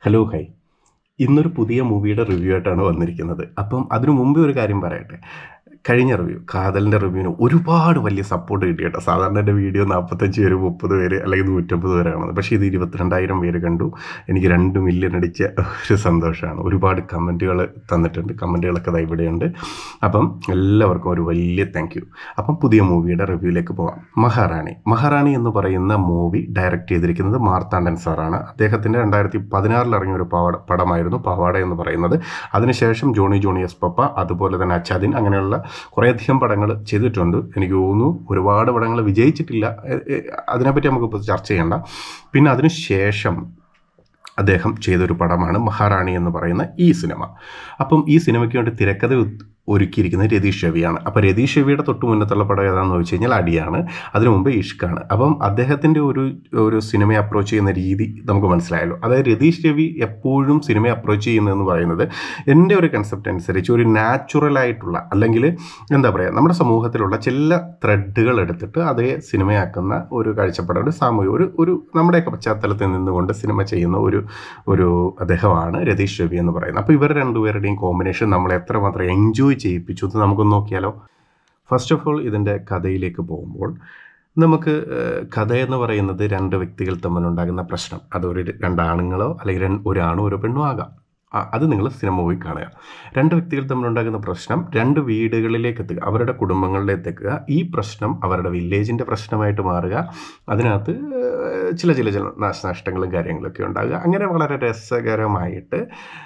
Hello high ഇന്നൊരു പുതിയ മൂവിയുടെ റിവ്യൂ ആയിട്ടാണ് വന്നിരിക്കുന്നത് അപ്പം അതിനു മുമ്പേ ഒരു കാര്യം പറയട്ടെ കഴിഞ്ഞ റിവ്യൂ കാതലിൻ്റെ റിവ്യൂവിന് ഒരുപാട് വലിയ സപ്പോർട്ട് കിട്ടി കേട്ടോ സാധാരണ എൻ്റെ വീഡിയോ നാൽപ്പത്തഞ്ച് പേര് മുപ്പത് പേര് അല്ലെങ്കിൽ നൂറ്റമ്പത് പേരാണ് പക്ഷേ ഇത് ഇരുപത്തിരണ്ടായിരം പേര് കണ്ടു എനിക്ക് രണ്ട് മില്യൺ അടിച്ച ഒരു സന്തോഷമാണ് ഒരുപാട് കമൻറ്റുകൾ തന്നിട്ടുണ്ട് കമൻറ്റുകളൊക്കെ ദാ ഇവിടെയുണ്ട് അപ്പം എല്ലാവർക്കും ഒരു വലിയ താങ്ക് യു അപ്പം പുതിയ മൂവിയുടെ റിവ്യൂയിലേക്ക് പോകാം മഹാറാണി മഹാറാണി എന്ന് പറയുന്ന മൂവി ഡയറക്റ്റ് ചെയ്തിരിക്കുന്നത് മാർത്താണ്ഡൻ സാറാണ് അദ്ദേഹത്തിൻ്റെ രണ്ടായിരത്തി പതിനാറിൽ ഇറങ്ങിയ ഒരു പാവട പടമായിരുന്നു പാവാട എന്ന് പറയുന്നത് അതിനുശേഷം ജോണി ജോണി എസ് പപ്പ അതുപോലെ തന്നെ അച്ചാദിൻ അങ്ങനെയുള്ള കുറേയധികം പടങ്ങൾ ചെയ്തിട്ടുണ്ട് എനിക്ക് തോന്നുന്നു ഒരുപാട് പടങ്ങൾ വിജയിച്ചിട്ടില്ല എ- എ- അതിനെപ്പറ്റി നമുക്കിപ്പോൾ ചർച്ച ചെയ്യണ്ട പിന്നെ അതിന് ശേഷം അദ്ദേഹം ചെയ്തൊരു പടമാണ് മഹാറാണി എന്ന് പറയുന്ന ഈ സിനിമ അപ്പം ഈ സിനിമയ്ക്ക് വേണ്ടി തിരക്കഥ ഉ- ഒരുക്കിയിരിക്കുന്നത് രതീഷ് രവിയാണ് അപ്പോൾ രതീഷ് രവിയുടെ തൊട്ട് മുന്നത്തുള്ള പടം ഏതാണെന്ന് ചോദിച്ചു കഴിഞ്ഞാൽ അടിയാണ് അതിനു മുമ്പ് ഇഷ്കാണ് അപ്പം അദ്ദേഹത്തിൻ്റെ ഒരു ഒരു സിനിമയെ അപ്രോച്ച് ചെയ്യുന്ന രീതി നമുക്ക് മനസ്സിലായല്ലോ അതായത് രതീഷ് രവി എപ്പോഴും സിനിമയെ അപ്രോച്ച് ചെയ്യുന്നതെന്ന് പറയുന്നത് എൻ്റെ ഒരു കൺസെപ്റ്റ് അനുസരിച്ച് ഒരു നാച്ചുറൽ ആയിട്ടുള്ള അല്ലെങ്കിൽ എന്താ പറയുക നമ്മുടെ സമൂഹത്തിലുള്ള ചില ത്രെഡുകൾ എടുത്തിട്ട് അതേ സിനിമയാക്കുന്ന ഒരു കാഴ്ചപ്പാട് ഒരു സാമൂഹിക ഒരു ഒരു നമ്മുടെയൊക്കെ പശ്ചാത്തലത്തിൽ നിന്നുകൊണ്ട് സിനിമ ചെയ്യുന്ന ഒരു ഒരു അദ്ദേഹമാണ് രതീഷ് രവി എന്ന് പറയുന്നത് അപ്പോൾ ഇവർ രണ്ടുപേരുടെയും കോമ്പിനേഷൻ നമ്മളെ എത്രമാത്രം എൻജോയ് ചെയ്യിപ്പിച്ചു എന്ന് നമുക്കൊന്ന് നോക്കിയാലോ ഫസ്റ്റ് ഓഫ് ഓൾ ഇതിൻ്റെ കഥയിലേക്ക് പോകുമ്പോൾ നമുക്ക് ഏഹ്, കഥ എന്ന് പറയുന്നത് രണ്ട് വ്യക്തികൾ തമ്മിലുണ്ടാകുന്ന പ്രശ്നം അതൊരു രണ്ടാണുങ്ങളോ അല്ലെങ്കിൽ രണ്ട് ഒരാണോ ഒരു പെണ്ണോ ആകാം ആ, അത് നിങ്ങൾ സിനിമ പോയി കാണുക രണ്ട് വ്യക്തികൾ തമ്മിലുണ്ടാകുന്ന പ്രശ്നം രണ്ട് വീടുകളിലേക്ക് എത്തുക അവരുടെ കുടുംബങ്ങളിലേക്ക് എത്തുക ഈ പ്രശ്നം അവരുടെ വില്ലേജിൻ്റെ പ്രശ്നമായിട്ട് മാറുക അതിനകത്ത് ഏഹ്, ചില ചില ചില നാശനഷ്ടങ്ങളും കാര്യങ്ങളൊക്കെ ഉണ്ടാകുക അങ്ങനെ വളരെ രസകരമായിട്ട്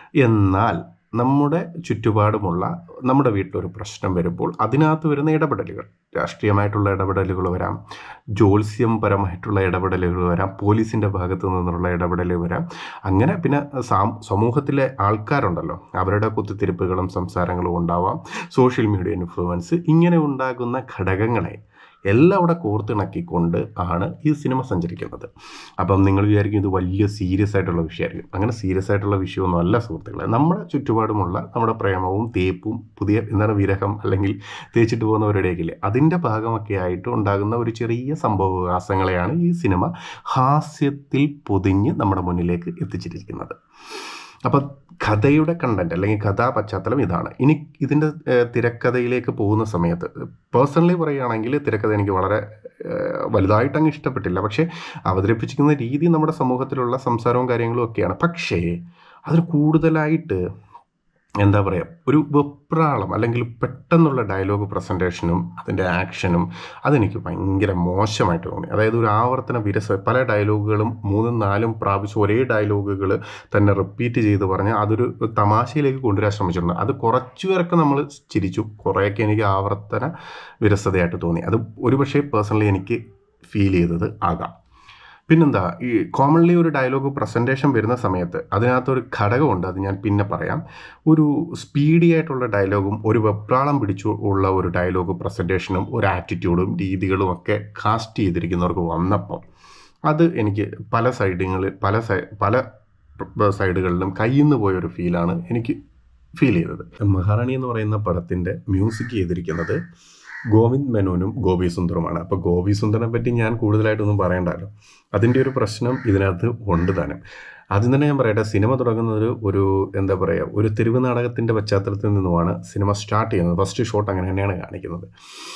എന്നാൽ നമ്മുടെ ചുറ്റുപാടുമുള്ള നമ്മുടെ വീട്ടിലൊരു പ്രശ്നം വരുമ്പോൾ അതിനകത്ത് വരുന്ന ഇടപെടലുകൾ രാഷ്ട്രീയമായിട്ടുള്ള ഇടപെടലുകൾ വരാം ജ്യോത്സ്യം പരമായിട്ടുള്ള ഇടപെടലുകൾ വരാം പോലീസിൻ്റെ ഭാഗത്തു നിന്നുള്ള ഇടപെടലുകൾ വരാം അങ്ങനെ പിന്നെ സാം സമൂഹത്തിലെ ആൾക്കാരുണ്ടല്ലോ അവരുടെ കുത്തിത്തിരിപ്പുകളും സംസാരങ്ങളും ഉണ്ടാവാം സോഷ്യൽ മീഡിയ ഇൻഫ്ലുവൻസ് ഇങ്ങനെ ഉണ്ടാകുന്ന ഘടകങ്ങളെ എല്ലാം അവിടെ കോർത്തിണക്കിക്കൊണ്ട് ആണ് ഈ സിനിമ സഞ്ചരിക്കുന്നത് അപ്പം നിങ്ങൾ വിചാരിക്കും ഇത് വലിയ സീരിയസ് ആയിട്ടുള്ള വിഷയമായിരിക്കും അങ്ങനെ സീരിയസ് ആയിട്ടുള്ള വിഷയമൊന്നും അല്ല സുഹൃത്തുക്കളെ നമ്മുടെ ചുറ്റുപാടുമുള്ള നമ്മുടെ പ്രേമവും തേപ്പും പുതിയ എന്താണ് വിരഹം അല്ലെങ്കിൽ തേച്ചിട്ട് പോകുന്നവരുടെയൊക്കെ അതിൻ്റെ ഭാഗമൊക്കെ ആയിട്ട് ഉണ്ടാകുന്ന ഒരു ചെറിയ സംഭവവികാസങ്ങളെയാണ് ഈ സിനിമ ഹാസ്യത്തിൽ പൊതിഞ്ഞ് നമ്മുടെ മുന്നിലേക്ക് എത്തിച്ചിരിക്കുന്നത് അപ്പം കഥയുടെ കണ്ടന്റ് അല്ലെങ്കിൽ കഥാ പശ്ചാത്തലം ഇതാണ് ഇനി ഇതിൻ്റെ ഏഹ്, തിരക്കഥയിലേക്ക് പോകുന്ന സമയത്ത് പേഴ്സണലി പറയുകയാണെങ്കിൽ തിരക്കഥ എനിക്ക് വളരെ ഏഹ്, വലുതായിട്ട് അങ്ങ് ഇഷ്ടപ്പെട്ടില്ല പക്ഷേ അവതരിപ്പിച്ചിരിക്കുന്ന രീതി നമ്മുടെ സമൂഹത്തിലുള്ള സംസാരവും കാര്യങ്ങളും ഒക്കെയാണ് പക്ഷേ അതിൽ കൂടുതലായിട്ട് എന്താ പറയുക ഒരു വെപ്രാളം അല്ലെങ്കിൽ പെട്ടെന്നുള്ള ഡയലോഗ് പ്രസൻറ്റേഷനും അതിൻ്റെ ആക്ഷനും അതെനിക്ക് ഭയങ്കര മോശമായിട്ട് തോന്നി അതായത് ഒരു ആവർത്തന വിരസ പല ഡയലോഗുകളും മൂന്നും നാലും പ്രാവശ്യം ഒരേ ഡയലോഗുകൾ തന്നെ റിപ്പീറ്റ് ചെയ്ത് പറഞ്ഞ് അതൊരു തമാശയിലേക്ക് കൊണ്ടുവരാൻ ശ്രമിച്ചിട്ടുണ്ട് അത് കുറച്ചു പേരൊക്കെ നമ്മൾ ചിരിച്ചു കുറേയൊക്കെ എനിക്ക് ആവർത്തന വിരസതയായിട്ട് തോന്നി അത് ഒരുപക്ഷെ പേഴ്സണലി എനിക്ക് ഫീൽ ചെയ്തത് ആകാം പിന്നെന്താ ഈ കോമൺലി ഒരു ഡയലോഗ് പ്രസൻറ്റേഷൻ വരുന്ന സമയത്ത് അതിനകത്തൊരു ഘടകമുണ്ട് അത് ഞാൻ പിന്നെ പറയാം ഒരു സ്പീഡി ആയിട്ടുള്ള ഡയലോഗും ഒരു വെപ്രാളം പിടിച്ചു ഉള്ള ഒരു ഡയലോഗ് പ്രസൻറ്റേഷനും ഒരു ആറ്റിറ്റ്യൂഡും രീതികളും ഒക്കെ കാസ്റ്റ് ചെയ്തിരിക്കുന്നവർക്ക് വന്നപ്പം അത് എനിക്ക് പല സൈഡിങ്ങളിൽ പല സൈ പല സൈഡുകളിലും കയ്യിൽ നിന്ന് പോയൊരു ഫീലാണ് എനിക്ക് ഫീൽ ചെയ്തത് മഹാറാണി എന്ന് പറയുന്ന പടത്തിൻ്റെ മ്യൂസിക് ചെയ്തിരിക്കുന്നത് ഗോവിന്ദ് മേനോനും ഗോപി സുന്ദറുമാണ് അപ്പോൾ ഗോപി സുന്ദറിനെ പറ്റി ഞാൻ കൂടുതലായിട്ടൊന്നും പറയണ്ടല്ലോ അതിൻ്റെ ഒരു പ്രശ്നം ഇതിനകത്ത് ഉണ്ട് താനും ആദ്യം തന്നെ ഞാൻ പറയട്ടെ സിനിമ തുടങ്ങുന്നത് ഒരു എന്താ പറയുക ഒരു തെരുവ് നാടകത്തിൻ്റെ പശ്ചാത്തലത്തിൽ നിന്നുമാണ് സിനിമ സ്റ്റാർട്ട് ചെയ്യുന്നത് ഫസ്റ്റ് ഷോട്ട് അങ്ങനെ തന്നെയാണ് കാണിക്കുന്നത്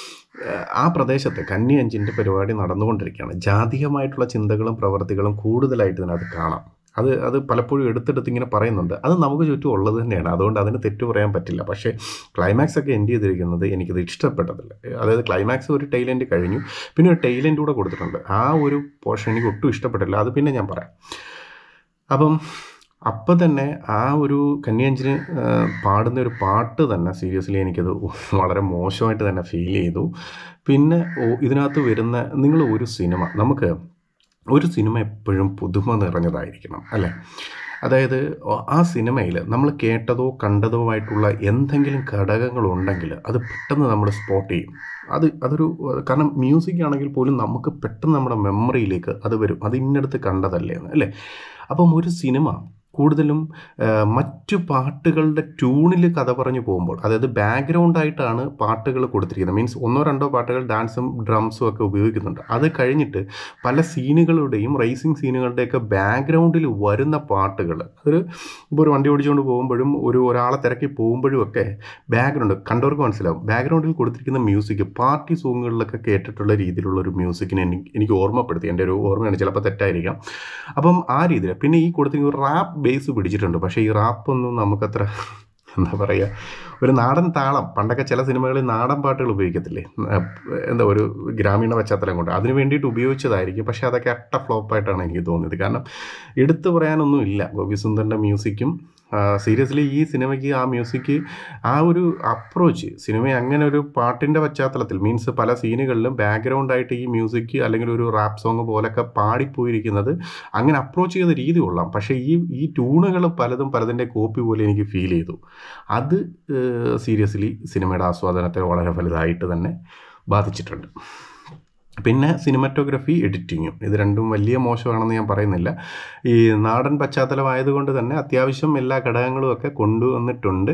ഏഹ് ആ പ്രദേശത്ത് കന്നി അഞ്ചിൻ്റെ പരിപാടി നടന്നുകൊണ്ടിരിക്കുകയാണ് ജാതീയമായിട്ടുള്ള ചിന്തകളും പ്രവർത്തികളും കൂടുതലായിട്ട് ഇതിനകത്ത് കാണാം അത് അത് പലപ്പോഴും എടുത്തെടുത്ത് ഇങ്ങനെ പറയുന്നുണ്ട് അത് നമുക്ക് ചുറ്റും ഉള്ളത് തന്നെയാണ് അതുകൊണ്ട് അതിന് തെറ്റു പറയാൻ പറ്റില്ല പക്ഷേ ക്ലൈമാക്സ് ഒക്കെ എൻഡ് ചെയ്തിരിക്കുന്നത് എനിക്കത് ഇഷ്ടപ്പെട്ടതില്ല അതായത് ക്ലൈമാക്സ് ഒരു ടൈലൻഡ് കഴിഞ്ഞു പിന്നെ ഒരു ടൈലൻഡ് കൂടെ കൊടുത്തിട്ടുണ്ട് ആ ഒരു പോർഷൻ എനിക്ക് ഒട്ടും ഇഷ്ടപ്പെട്ടില്ല അത് പിന്നെ ഞാൻ പറയാം അപ്പം അപ്പം തന്നെ ആ ഒരു കന്യാഞ്ചിന് പാടുന്ന ഒരു പാട്ട് തന്നെ സീരിയസ്ലി എനിക്കത് വളരെ മോശമായിട്ട് തന്നെ ഫീൽ ചെയ്തു പിന്നെ ഓ- ഇതിനകത്ത് വരുന്ന നിങ്ങൾ ഒരു സിനിമ നമുക്ക് ഒരു സിനിമ എപ്പോഴും പുതുമ നിറഞ്ഞതായിരിക്കണം അല്ലേ അതായത് ഒ- ആ സിനിമയിൽ നമ്മൾ കേട്ടതോ കണ്ടതോ ആയിട്ടുള്ള എന്തെങ്കിലും ഘടകങ്ങളുണ്ടെങ്കിൽ അത് പെട്ടെന്ന് നമ്മൾ സ്പോട്ട് ചെയ്യും അത് അതൊരു കാരണം മ്യൂസിക് ആണെങ്കിൽ പോലും നമുക്ക് പെട്ടെന്ന് നമ്മുടെ മെമ്മറിയിലേക്ക് അത് വരും അത് ഇന്നടുത്ത് കണ്ടതല്ലേ എന്ന് അല്ലേ അപ്പം ഒരു സിനിമ കൂടുതലും ആ, മറ്റു പാട്ടുകളുടെ ട്യൂണിൽ കഥ പറഞ്ഞു പോകുമ്പോൾ അതായത് ബാക്ക്ഗ്രൗണ്ടായിട്ടാണ് പാട്ടുകൾ കൊടുത്തിരിക്കുന്നത് മീൻസ് ഒന്നോ രണ്ടോ പാട്ടുകൾ ഡാൻസും ഡ്രംസും ഒക്കെ ഉപയോഗിക്കുന്നുണ്ട് അത് കഴിഞ്ഞിട്ട് പല സീനുകളുടെയും റേസിംഗ് സീനുകളുടെയൊക്കെ ബാക്ക്ഗ്രൗണ്ടിൽ വരുന്ന പാട്ടുകൾ അതൊരു ഇപ്പോൾ ഒരു വണ്ടി ഓടിച്ചുകൊണ്ട് പോകുമ്പോഴും ഒരു ഒരാളെ തിരക്കി പോകുമ്പോഴും ഒക്കെ ബാക്ക്ഗ്രൗണ്ട് കണ്ടവർക്ക് മനസ്സിലാവും ബാക്ക്ഗ്രൗണ്ടിൽ കൊടുത്തിരിക്കുന്ന മ്യൂസിക് പാർട്ടി സോങ്ങുകളിലൊക്കെ കേട്ടിട്ടുള്ള രീതിയിലുള്ള ഒരു മ്യൂസിക്കിനെ എനിക്ക് എനിക്ക് ഓർമ്മപ്പെടുത്തി എൻ്റെ ഒരു ഓർമ്മയാണ് ചിലപ്പോൾ തെറ്റായിരിക്കാം അപ്പം ആ രീതിയിൽ പിന്നെ ഈ കൊടുത്തിരിക്കുന്ന റാപ്പ് ബേസ് പിടിച്ചിട്ടുണ്ട് പക്ഷേ ഈ റാപ്പൊന്നും നമുക്കത്ര എന്താ പറയുക ഒരു നാടൻ താളം പണ്ടൊക്കെ ചില സിനിമകളിൽ നാടൻ പാട്ടുകൾ ഉപയോഗിക്കത്തില്ലേ ഏഹ് എന്താ ഒരു ഗ്രാമീണ പശ്ചാത്തലം കൊണ്ട് അതിന് വേണ്ടിയിട്ട് ഉപയോഗിച്ചതായിരിക്കും പക്ഷേ അതൊക്കെ അട്ട ഫ്ലോപ്പായിട്ടാണ് എനിക്ക് തോന്നിയത് കാരണം എടുത്തു പറയാനൊന്നും ഇല്ല ഗോപിസുന്ദറിൻ്റെ മ്യൂസിക്കും സീരിയസ്ലി ഈ സിനിമയ്ക്ക് ആ മ്യൂസിക് ആ ഒരു അപ്രോച്ച് സിനിമ അങ്ങനെ ഒരു പാട്ടിൻ്റെ പശ്ചാത്തലത്തിൽ മീൻസ് പല സീനുകളിലും ബാക്ക്ഗ്രൗണ്ടായിട്ട് ഈ മ്യൂസിക് അല്ലെങ്കിൽ ഒരു റാപ്പ് സോങ് പോലൊക്കെ പാടിപ്പോയിരിക്കുന്നത് അങ്ങനെ അപ്രോച്ച് ചെയ്ത രീതി കൊള്ളാം പക്ഷേ ഈ ഈ ട്യൂണുകൾ പലതും പലതിൻ്റെ കോപ്പി പോലെ എനിക്ക് ഫീൽ ചെയ്തു അത് സീരിയസ്ലി സിനിമയുടെ ആസ്വാദനത്തെ വളരെ വലുതായിട്ട് തന്നെ ബാധിച്ചിട്ടുണ്ട് പിന്നെ സിനിമാറ്റോഗ്രഫി എഡിറ്റിങ്ങും ഇത് രണ്ടും വലിയ മോശമാണെന്ന് ഞാൻ പറയുന്നില്ല ഈ നാടൻ പശ്ചാത്തലമായതുകൊണ്ട് തന്നെ അത്യാവശ്യം എല്ലാ ഘടകങ്ങളും ഒക്കെ കൊണ്ടുവന്നിട്ടുണ്ട്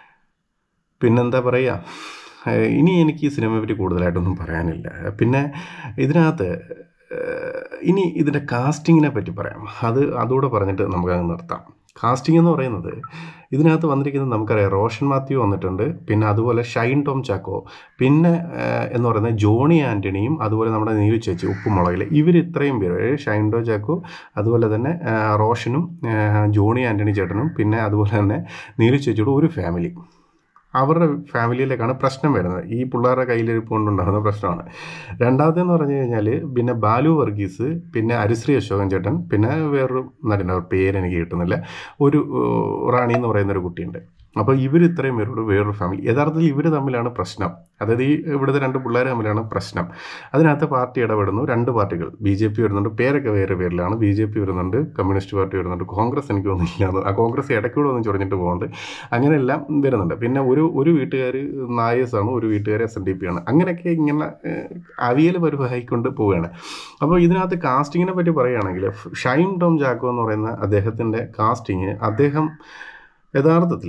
പിന്നെന്താ പറയുക ഏഹ് ഇനി എനിക്ക് ഈ സിനിമയെ പറ്റി കൂടുതലായിട്ടൊന്നും പറയാനില്ല പിന്നെ ഇതിനകത്ത് ഏഹ് ഇനി ഇതിൻ്റെ കാസ്റ്റിങ്ങിനെ പറ്റി പറയാം അത് അതുകൂടെ പറഞ്ഞിട്ട് നമുക്കങ്ങ് നിർത്താം കാസ്റ്റിംഗ് എന്ന് പറയുന്നത് ഇതിനകത്ത് വന്നിരിക്കുന്നത് നമുക്കറിയാം റോഷൻ മാത്യു വന്നിട്ടുണ്ട് പിന്നെ അതുപോലെ ഷൈൻ ടോം ചാക്കോ പിന്നെ ഏഹ്, എന്ന് പറയുന്നത് ജോണി ആൻ്റണിയും അതുപോലെ നമ്മുടെ നീരു ചേച്ചി ഉപ്പുമുളകിൽ ഇവർ ഇത്രയും പേര് അതായത് ഷൈൻ ടോം ചാക്കോ അതുപോലെ തന്നെ ഏഹ്, റോഷനും ഏഹ്, ജോണി ആൻ്റണി ചേട്ടനും പിന്നെ അതുപോലെ തന്നെ നീരു ചേച്ചിയുടെ ഒരു ഫാമിലി അവരുടെ ഫാമിലിയിലേക്കാണ് പ്രശ്നം വരുന്നത് ഈ പിള്ളേരുടെ കയ്യിലിരിപ്പ് കൊണ്ടുണ്ടാകുന്ന പ്രശ്നമാണ് രണ്ടാമതെന്ന് പറഞ്ഞു കഴിഞ്ഞാൽ പിന്നെ ബാലു വർഗീസ് പിന്നെ അരിശ്രീ അശോകൻ ചേട്ടൻ പിന്നെ വേറൊരു നടൻ്റെ പേര് എനിക്ക് കിട്ടുന്നില്ല ഒരു ഏഹ്, റാണി എന്ന് പറയുന്ന ഒരു കുട്ടിയുണ്ട് അപ്പോൾ ഇവർ ഇത്രയും പേരോട് വേറൊരു ഫാമിലി യഥാർത്ഥത്തിൽ ഇവർ തമ്മിലാണ് പ്രശ്നം അതായത് ഈ ഇവിടുത്തെ രണ്ട് പിള്ളേർ തമ്മിലാണ് പ്രശ്നം അതിനകത്ത് പാർട്ടി ഇടപെടുന്നു രണ്ട് പാർട്ടികൾ ബി ജെ പി വരുന്നുണ്ട് പേരൊക്കെ വേറെ പേരിലാണ് ബി ജെ പി വരുന്നുണ്ട് കമ്മ്യൂണിസ്റ്റ് പാർട്ടി വരുന്നുണ്ട് കോൺഗ്രസ് എനിക്ക് തോന്നുന്നില്ല ആ കോൺഗ്രസ് ഇടയ്ക്കൂടെ ഒന്ന് ചൊറിഞ്ഞിട്ട് പോകുന്നുണ്ട് അങ്ങനെയെല്ലാം വരുന്നുണ്ട് പിന്നെ ഒരു ഒരു വീട്ടുകാർ നായേഴ്സാണ് ഒരു വീട്ടുകാർ എസ് എൻ ഡി പി ആണ് അങ്ങനെയൊക്കെ ഇങ്ങനെ ഏഹ്, അവിയൽ പരിവാഹിക്കൊണ്ട് പോവുകയാണ് അപ്പോൾ ഇതിനകത്ത് കാസ്റ്റിങ്ങിനെ പറ്റി പറയുകയാണെങ്കിൽ ഷൈൻ ടോം ജാക്കോ എന്ന് പറയുന്ന അദ്ദേഹത്തിൻ്റെ കാസ്റ്റിങ് അദ്ദേഹം യഥാർത്ഥത്തിൽ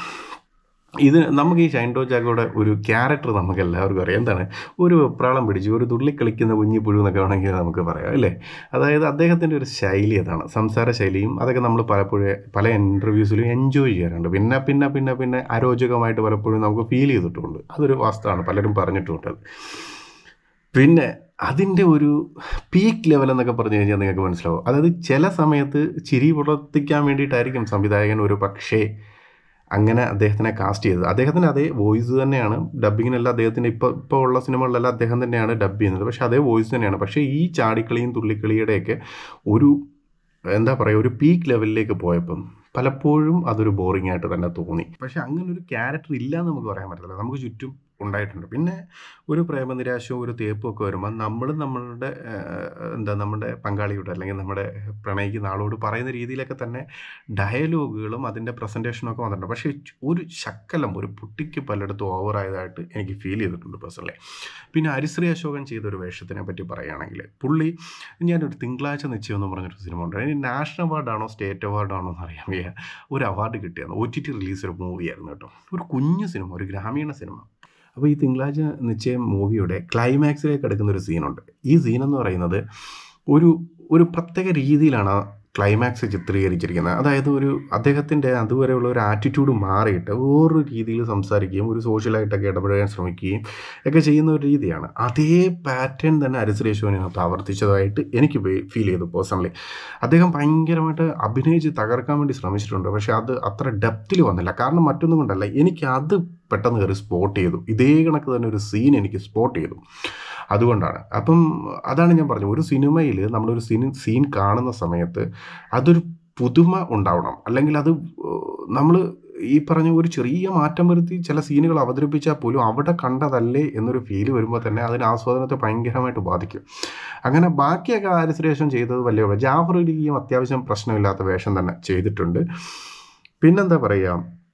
ഇത് നമുക്ക് ഈ ഷൈൻ ടോം ജാക്കോയുടെ ഒരു ക്യാരക്ടർ നമുക്ക് എല്ലാവർക്കും അറിയാം എന്താണ് ഒരു വെപ്രാളം പിടിച്ച് ഒരു തുള്ളി കളിക്കുന്ന കുഞ്ഞി പുഴു എന്നൊക്കെ വേണമെങ്കിൽ നമുക്ക് പറയാം അല്ലേ അതായത് അദ്ദേഹത്തിൻ്റെ ഒരു ശൈലി അതാണ് സംസാര ശൈലിയും അതൊക്കെ നമ്മൾ പലപ്പോഴും പല ഇൻ്റർവ്യൂസിലും എൻജോയ് ചെയ്യാറുണ്ട് പിന്നെ പിന്നെ പിന്നെ പിന്നെ അരോചകമായിട്ട് പലപ്പോഴും നമുക്ക് ഫീൽ ചെയ്തിട്ടുണ്ട് അതൊരു വാസ്തവമാണ് പലരും പറഞ്ഞിട്ടുമുണ്ട് അത് പിന്നെ അതിൻ്റെ ഒരു പീക്ക് ലെവൽ എന്നൊക്കെ പറഞ്ഞു കഴിഞ്ഞാൽ നിങ്ങൾക്ക് മനസ്സിലാവും അതായത് ചില സമയത്ത് ചിരി പുറത്തിക്കാൻ വേണ്ടിയിട്ടായിരിക്കും സംവിധായകൻ ഒരു പക്ഷേ അങ്ങനെ അദ്ദേഹത്തിനെ കാസ്റ്റ് ചെയ്തത് അദ്ദേഹത്തിൻ്റെ അതേ വോയിസ് തന്നെയാണ് ഡബ്ബിങ്ങിനെല്ലാം അദ്ദേഹത്തിൻ്റെ ഇപ്പോൾ ഇപ്പോൾ ഉള്ള സിനിമകളിലെല്ലാം അദ്ദേഹം തന്നെയാണ് ഡബ് ചെയ്യുന്നത് പക്ഷേ അതേ വോയിസ് തന്നെയാണ് പക്ഷേ ഈ ചാടിക്കളിയും തുള്ളിക്കളിയുടെയൊക്കെ ഒരു എന്താ പറയുക ഒരു പീക്ക് ലെവലിലേക്ക് പോയപ്പം പലപ്പോഴും അതൊരു ബോറിംഗ് ആയിട്ട് തന്നെ തോന്നി പക്ഷേ അങ്ങനെ ഒരു ക്യാരക്ടർ ഇല്ല എന്ന് നമുക്ക് പറയാൻ പറ്റില്ല നമുക്ക് ചുറ്റും ഉണ്ടായിട്ടുണ്ട് പിന്നെ ഒരു പ്രേമനിരാശവും ഒരു തേപ്പും ഒക്കെ വരുമ്പോൾ നമ്മൾ നമ്മളുടെ ഏഹ്, എന്താ നമ്മുടെ പങ്കാളിയോട് അല്ലെങ്കിൽ നമ്മുടെ പ്രണയിക്കുന്ന ആളോട് പറയുന്ന രീതിയിലൊക്കെ തന്നെ ഡയലോഗുകളും അതിൻ്റെ പ്രസൻറ്റേഷനും ഒക്കെ വന്നിട്ടുണ്ട് പക്ഷേ ഒരു ശക്കലം ഒരു പുട്ടിക്ക് പലയിടത്തും ഓവറായതായിട്ട് എനിക്ക് ഫീൽ ചെയ്തിട്ടുണ്ട് പേഴ്സണലി പിന്നെ ഹരിശ്രീ അശോകൻ ചെയ്ത ഒരു വേഷത്തിനെ പറ്റി പറയുകയാണെങ്കിൽ പുള്ളി ഞാനൊരു തിങ്കളാഴ്ച നിശ്ചയം എന്ന് പറഞ്ഞൊരു സിനിമ ഉണ്ട് അതിന് നാഷണൽ അവാർഡാണോ സ്റ്റേറ്റ് അവാർഡാണോ എന്ന് അറിയാൻ വയ്യ ഒരു അവാർഡ് കിട്ടിയത് ഒ ടി ടി റിലീസ് ഒരു മൂവിയായിരുന്നു കേട്ടോ ഒരു കുഞ്ഞു സിനിമ ഒരു ഗ്രാമീണ സിനിമ അപ്പോൾ ഈ തിങ്കളാഴ്ച നിശ്ചയം മൂവിയുടെ ക്ലൈമാക്സിലേക്ക് എടുക്കുന്ന ഒരു സീനുണ്ട് ഈ സീൻ എന്ന് പറയുന്നത് ഒരു ഒരു പ്രത്യേക രീതിയിലാണ് ആ ക്ലൈമാക്സ് ചിത്രീകരിച്ചിരിക്കുന്നത് അതായത് ഒരു അദ്ദേഹത്തിൻ്റെ അതുവരെയുള്ള ഒരു ആറ്റിറ്റ്യൂഡ് മാറിയിട്ട് വേറൊരു രീതിയിൽ സംസാരിക്കുകയും ഒരു സോഷ്യലായിട്ടൊക്കെ ഇടപെടാൻ ശ്രമിക്കുകയും ഒക്കെ ചെയ്യുന്ന ഒരു രീതിയാണ് അതേ പാറ്റേൺ തന്നെ അരിശ്രേശ്വരനകത്ത് ആവർത്തിച്ചതായിട്ട് എനിക്ക് ഫീൽ ചെയ്തു പേഴ്സണലി അദ്ദേഹം ഭയങ്കരമായിട്ട് അഭിനയിച്ച് തകർക്കാൻ വേണ്ടി ശ്രമിച്ചിട്ടുണ്ട് പക്ഷേ അത് അത്ര ഡെപ്തിൽ വന്നില്ല കാരണം മറ്റൊന്നും കൊണ്ടല്ല എനിക്ക് അത് പെട്ടെന്ന് കയറി സ്പോട്ട് ചെയ്തു ഇതേ കണക്ക് തന്നെ ഒരു സീൻ എനിക്ക് സ്പോട്ട് ചെയ്തു അതുകൊണ്ടാണ് അപ്പം അതാണ് ഞാൻ പറഞ്ഞത് ഒരു സിനിമയിൽ നമ്മളൊരു സീൻ സീൻ കാണുന്ന സമയത്ത് അതൊരു പുതുമ ഉണ്ടാവണം അല്ലെങ്കിൽ അത് നമ്മൾ ഈ പറഞ്ഞ ഒരു ചെറിയ മാറ്റം വരുത്തി ചില സീനുകൾ അവതരിപ്പിച്ചാൽ പോലും അവിടെ കണ്ടതല്ലേ എന്നൊരു ഫീല് വരുമ്പോൾ തന്നെ അതിന് ആസ്വാദനത്തെ ഭയങ്കരമായിട്ട് ബാധിക്കും അങ്ങനെ ബാക്കിയൊക്കെ ആരിശ്രേഷം ചെയ്തത് വലിയ കുഴപ്പം. ജാഫർ ഇടുക്കിയും അത്യാവശ്യം പ്രശ്നമില്ലാത്ത വേഷം തന്നെ ചെയ്തിട്ടുണ്ട് പിന്നെന്താ പറയുക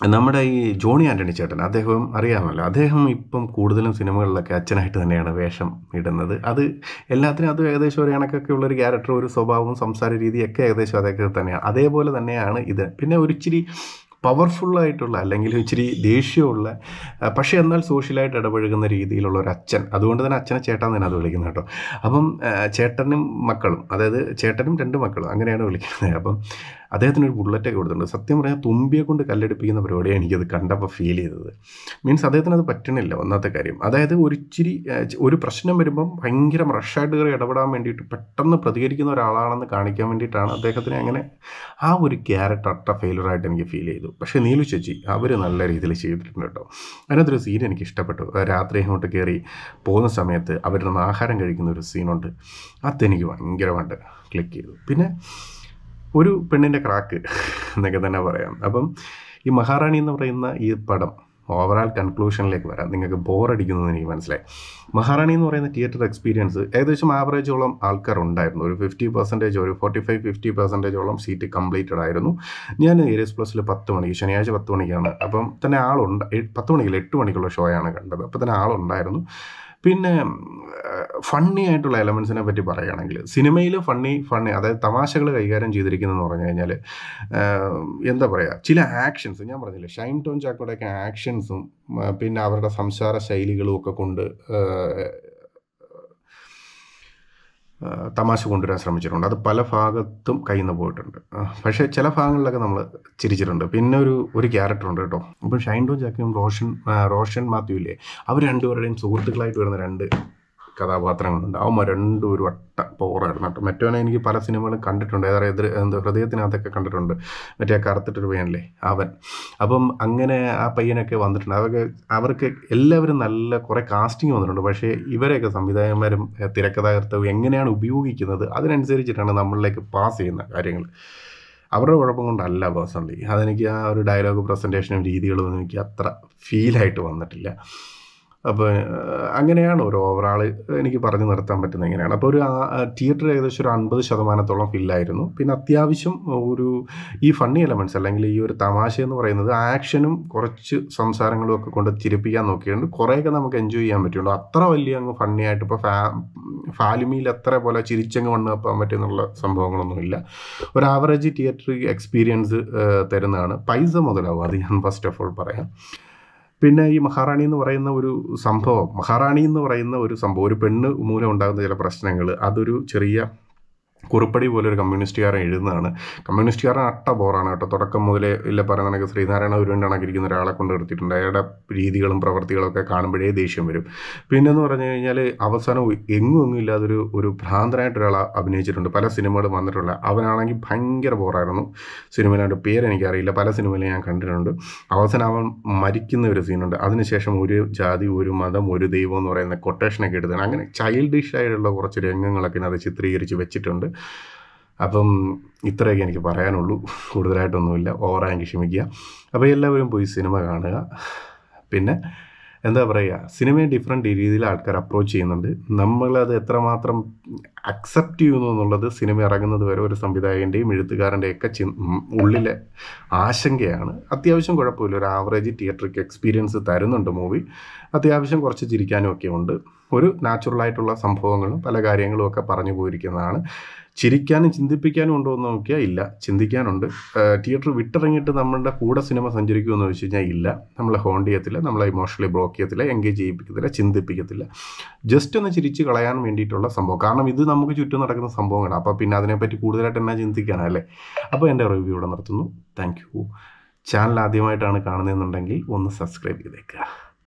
നമ്മുടെ ഈ ജോണി ആൻ്റണി ചേട്ടൻ അദ്ദേഹം അറിയാമല്ലോ അദ്ദേഹം ഇപ്പം കൂടുതലും സിനിമകളിലൊക്കെ അച്ഛനായിട്ട് തന്നെയാണ് വേഷം ഇടുന്നത് അത് എല്ലാത്തിനും അത് ഏകദേശം ഒരു കണക്കൊക്കെ ഉള്ളൊരു ക്യാരക്ടർ ഒരു സ്വഭാവവും സംസാര രീതിയൊക്കെ ഏകദേശം അതൊക്കെ തന്നെയാണ് അതേപോലെ തന്നെയാണ് ഇത് പിന്നെ ഒരു ഇച്ചിരി പവർഫുള്ളായിട്ടുള്ള അല്ലെങ്കിൽ ഇച്ചിരി ദേഷ്യമുള്ള ആ, പക്ഷേ എന്നാൽ സോഷ്യലായിട്ട് ഇടപഴകുന്ന രീതിയിലുള്ള ഒരു അച്ഛൻ അതുകൊണ്ട് തന്നെ അച്ഛനെ ചേട്ടാൻ തന്നെ അത് വിളിക്കുന്നത് കേട്ടോ അപ്പം ആ, ചേട്ടനും മക്കളും അതായത് ചേട്ടനും രണ്ട് മക്കളും അങ്ങനെയാണ് വിളിക്കുന്നത് അപ്പം അദ്ദേഹത്തിന് ഒരു ബുള്ളറ്റൊക്കെ കൊടുത്തിട്ടുണ്ട് സത്യം പറഞ്ഞാൽ തുമ്പിയെ കൊണ്ട് കല്ലെടുപ്പിക്കുന്ന പരിപാടിയാണ് എനിക്കത് കണ്ടപ്പോൾ ഫീൽ ചെയ്തത് മീൻസ് അദ്ദേഹത്തിന് അത് പറ്റണില്ല ഒന്നാമത്തെ കാര്യം അതായത് ഒരിച്ചിരി ആ, ച- ഒരു പ്രശ്നം വരുമ്പം ഭയങ്കര റഷായിട്ട് കയറി ഇടപെടാൻ വേണ്ടിയിട്ട് പെട്ടെന്ന് പ്രതികരിക്കുന്ന ഒരാളാണെന്ന് കാണിക്കാൻ വേണ്ടിയിട്ടാണ് അദ്ദേഹത്തിന് അങ്ങനെ ആ ഒരു ക്യാരക്ടർ അട്ട ഫെയിലറായിട്ട് എനിക്ക് ഫീൽ ചെയ്തു പക്ഷേ നീലു ചേച്ചി അവർ നല്ല രീതിയിൽ ചെയ്തിട്ടുണ്ട് കേട്ടോ അതിനകത്തൊരു സീൻ എനിക്ക് ഇഷ്ടപ്പെട്ടു ആ രാത്രി അങ്ങോട്ട് കയറി പോകുന്ന സമയത്ത് അവരുടെ ആഹാരം കഴിക്കുന്ന ഒരു സീനുണ്ട് അതെനിക്ക് ഭയങ്കരമായിട്ട് ക്ലിക്ക് ചെയ്തു പിന്നെ ഒരു പെണ്ണിൻ്റെ ക്രാക്ക് എന്നൊക്കെ തന്നെ പറയാം അപ്പം ഈ മഹാറാണി എന്ന് പറയുന്ന ഈ പടം ഓവറാൾ കൺക്ലൂഷനിലേക്ക് വരാം നിങ്ങൾക്ക് ബോറടിക്കുന്നത് എനിക്ക് മനസ്സിലായി മഹാറാണി എന്ന് പറയുന്ന തിയേറ്റർ എക്സ്പീരിയൻസ് ഏകദേശം ആവറേജോളം ആൾക്കാർ ഉണ്ടായിരുന്നു ഒരു ഫിഫ്റ്റി പെർസെൻറ്റേജ് ഒരു ഫോർട്ടി ഫൈവ് ഫിഫ്റ്റി പെർസെൻറ്റേജോളം സീറ്റ് കംപ്ലീറ്റഡ് ആയിരുന്നു ഞാൻ ഏരിയസ് പ്ലസ് പത്ത് മണിക്ക് ശനിയാഴ്ച പത്ത് മണിക്കാണ് അപ്പം തന്നെ ആളുണ്ട് എ- പത്ത് മണിക്കില്ല എട്ട് മണിക്കുള്ള ഷോ ആണ് കണ്ടത് അപ്പോൾ തന്നെ ആളുണ്ടായിരുന്നു പിന്നെ ഫണ്ണി ആയിട്ടുള്ള എലമെൻസിനെ പറ്റി പറയുകയാണെങ്കിൽ സിനിമയിൽ ഫണ്ണി ഫണ്ണി അതായത് തമാശകൾ കൈകാര്യം ചെയ്തിരിക്കുന്നതെന്ന് പറഞ്ഞു കഴിഞ്ഞാൽ എന്താ പറയുക ചില ആക്ഷൻസ് ഞാൻ പറഞ്ഞില്ലേ ഷൈൻ ടോൺ ചാക്കോടെയൊക്കെ ആക്ഷൻസും പിന്നെ അവരുടെ സംസാര ശൈലികളും ഒക്കെ കൊണ്ട് ആ, ആ, തമാശ കൊണ്ടുവരാൻ ശ്രമിച്ചിട്ടുണ്ട് അത് പല ഭാഗത്തും കയ്യിൽ നിന്ന് പോയിട്ടുണ്ട് ആ, പക്ഷേ ചില ഭാഗങ്ങളിലൊക്കെ നമ്മൾ ചിരിച്ചിട്ടുണ്ട് പിന്നെ ഒരു ഒരു ക്യാരക്ടർ ഉണ്ട് കേട്ടോ ഇപ്പം ഷൈൻ ടോൺ ചാക്കയും റോഷൻ ആ, റോഷൻ മാത്യു ഇല്ലേ അവർ രണ്ടുപേരുടെയും സുഹൃത്തുക്കളായിട്ട് വരുന്ന രണ്ട് കഥാപാത്രങ്ങളുണ്ട് അവന്മാർ രണ്ടും ഒരു വട്ട പവറായിരുന്നു കേട്ടോ മറ്റവനെ എനിക്ക് പല സിനിമകളും കണ്ടിട്ടുണ്ട് ഏതാ എതിർ എന്താ ഹൃദയത്തിനകത്തൊക്കെ കണ്ടിട്ടുണ്ട് മറ്റേ ആ കറുത്തിട്ടൊരു പയ്യനല്ലേ അവൻ അപ്പം അങ്ങനെ ആ പയ്യനൊക്കെ വന്നിട്ടുണ്ട് അവർക്ക് അവർക്ക് എല്ലാവരും നല്ല കുറേ കാസ്റ്റിംഗ് വന്നിട്ടുണ്ട് പക്ഷേ ഇവരെയൊക്കെ സംവിധായകന്മാരും ഏഹ്, തിരക്കഥാകൃത്തവും എങ്ങനെയാണ് ഉപയോഗിക്കുന്നത് അതിനനുസരിച്ചിട്ടാണ് നമ്മളിലേക്ക് പാസ് ചെയ്യുന്ന കാര്യങ്ങൾ അവരുടെ കുഴപ്പം കൊണ്ടല്ല പേഴ്സണലി അതെനിക്ക് ആ ഒരു ഡയലോഗ് പ്രസൻറ്റേഷനും രീതികളും ഒന്നും എനിക്ക് അത്ര ഫീലായിട്ട് വന്നിട്ടില്ല അപ്പോൾ അങ്ങനെയാണ് ഒരു ഓവറാൾ എനിക്ക് പറഞ്ഞു നിർത്താൻ പറ്റുന്നത് എങ്ങനെയാണ് അപ്പോൾ ഒരു തിയേറ്റർ ഏകദേശം ഒരു അൻപത് ശതമാനത്തോളം ഫില്ലായിരുന്നു പിന്നെ അത്യാവശ്യം ഒരു ഈ ഫണ്ണി എലമെൻറ്റ്സ് അല്ലെങ്കിൽ ഈ ഒരു തമാശ എന്ന് പറയുന്നത് ആക്ഷനും കുറച്ച് സംസാരങ്ങളും ഒക്കെ കൊണ്ട് ചിരിപ്പിക്കാൻ നോക്കിയിട്ടുണ്ട് കുറേയൊക്കെ നമുക്ക് എൻജോയ് ചെയ്യാൻ പറ്റുള്ളൂ അത്ര വലിയ അങ്ങ് ഫണ്ണി ആയിട്ട് ഇപ്പോൾ ഫാ ഫാലിമിയിൽ എത്ര പോലെ ചിരിച്ചങ്ങ് വണ്ണ് വെക്കാൻ പറ്റുന്നുള്ള സംഭവങ്ങളൊന്നുമില്ല ഒരു ആവറേജ് തിയേറ്റർ എക്സ്പീരിയൻസ് തരുന്നതാണ് പൈസ മുതലാവും അത് ഞാൻ ഫസ്റ്റ് ഓഫ് ഓൾ പറയാം പിന്നെ ഈ മഹാറാണി എന്ന് പറയുന്ന ഒരു സംഭവം മഹാറാണി എന്ന് പറയുന്ന ഒരു സംഭവം ഒരു പെണ്ണ് മൂലം ഉണ്ടാകുന്ന ചില പ്രശ്നങ്ങൾ അതൊരു ചെറിയ കുറിപ്പടി പോലെ ഒരു കമ്മ്യൂണിസ്റ്റുകാരൻ എഴുതുന്നതാണ് കമ്മ്യൂണിസ്റ്റുകാരൻ അട്ട ബോറാണ് കേട്ടോ തുടക്കം മുതലേ ഇല്ല പറയുന്ന കണക്ക് ശ്രീനാരായണ ഗുരുവിൻ്റെ കണക്കിരിക്കുന്ന ഒരാളെ കൊണ്ട് നിർത്തിയിട്ടുണ്ട് അയാളുടെ രീതികളും പ്രവർത്തികളും ഒക്കെ കാണുമ്പോഴേ ദേഷ്യം വരും പിന്നെന്ന് പറഞ്ഞു കഴിഞ്ഞാൽ അവസാനം എങ്ങും എങ്ങും ഇല്ലാതൊരു ഒരു ഭ്രാന്തനായിട്ട് ഒരാൾ അഭിനയിച്ചിട്ടുണ്ട് പല സിനിമകളും വന്നിട്ടുള്ള അവനാണെങ്കിൽ ഭയങ്കര ബോറായിരുന്നു സിനിമയിലാണ്ട് പേരെനിക്കറിയില്ല പല സിനിമയിലും ഞാൻ കണ്ടിട്ടുണ്ട് അവസാനം അവൻ മരിക്കുന്ന ഒരു സീനുണ്ട് അതിനുശേഷം ഒരു ജാതി ഒരു മതം ഒരു ദൈവം എന്ന് പറയുന്ന കൊട്ടേഷനൊക്കെ എടുത്താണ് അങ്ങനെ ചൈൽഡിഷ് ആയിട്ടുള്ള കുറച്ച് രംഗങ്ങളൊക്കെ അത് ചിത്രീകരിച്ച് വെച്ചിട്ടുണ്ട് അപ്പം ഇത്രയൊക്കെ എനിക്ക് പറയാനുള്ളൂ കൂടുതലായിട്ടൊന്നുമില്ല ഓവറായെങ്കിൽ ക്ഷമിക്കുക അപ്പോൾ എല്ലാവരും പോയി സിനിമ കാണുക പിന്നെ എന്താ പറയുക സിനിമയെ ഡിഫറെൻറ്റ് രീതിയിൽ ആൾക്കാർ അപ്രോച്ച് ചെയ്യുന്നുണ്ട് നമ്മളത് എത്രമാത്രം അക്സെപ്റ്റ് ചെയ്യുന്നു എന്നുള്ളത് സിനിമ ഇറങ്ങുന്നത് വരെ ഒരു സംവിധായകൻ്റെയും എഴുത്തുകാരൻ്റെയും ഒക്കെ ചി ഉള്ളിലെ ആശങ്കയാണ് അത്യാവശ്യം കുഴപ്പമില്ല ഒരു ആവറേജ് തിയേറ്ററിക്ക് എക്സ്പീരിയൻസ് തരുന്നുണ്ട് മൂവി അത്യാവശ്യം കുറച്ച് ചിരിക്കാനും ഒക്കെ ഉണ്ട് ഒരു നാച്ചുറലായിട്ടുള്ള സംഭവങ്ങളും പല കാര്യങ്ങളും ഒക്കെ പറഞ്ഞു പോയിരിക്കുന്നതാണ് ചിരിക്കാനും ചിന്തിപ്പിക്കാനും ഉണ്ടോ എന്ന് നോക്കിയാൽ ഇല്ല ചിന്തിക്കാനുണ്ട് തിയേറ്റർ വിട്ടിറങ്ങിയിട്ട് നമ്മളുടെ കൂടെ സിനിമ സഞ്ചരിക്കുമെന്ന് വെച്ച് കഴിഞ്ഞാൽ ഇല്ല നമ്മളെ ഹോണ്ട് ചെയ്യത്തില്ല നമ്മളെ ഇമോഷണലി ബ്ലോക്ക് ചെയ്യത്തില്ല എൻഗേജ് ചെയ്യിപ്പിക്കത്തില്ല ചിന്തിപ്പിക്കത്തില്ല ജസ്റ്റ് ഒന്ന് ചിരിച്ച് കളയാൻ വേണ്ടിയിട്ടുള്ള സംഭവം കാരണം ഇത് നമുക്ക് ചുറ്റും നടക്കുന്ന സംഭവങ്ങളാണ് അപ്പോൾ പിന്നെ അതിനെപ്പറ്റി കൂടുതലായിട്ട് എന്നാ ചിന്തിക്കാനല്ലേ അപ്പോൾ എൻ്റെ റിവ്യൂ ഇവിടെ നിർത്തുന്നു താങ്ക് യു ചാനൽ ആദ്യമായിട്ടാണ് കാണുന്നതെന്നുണ്ടെങ്കിൽ ഒന്ന് സബ്സ്ക്രൈബ് ചെയ്തേക്കുക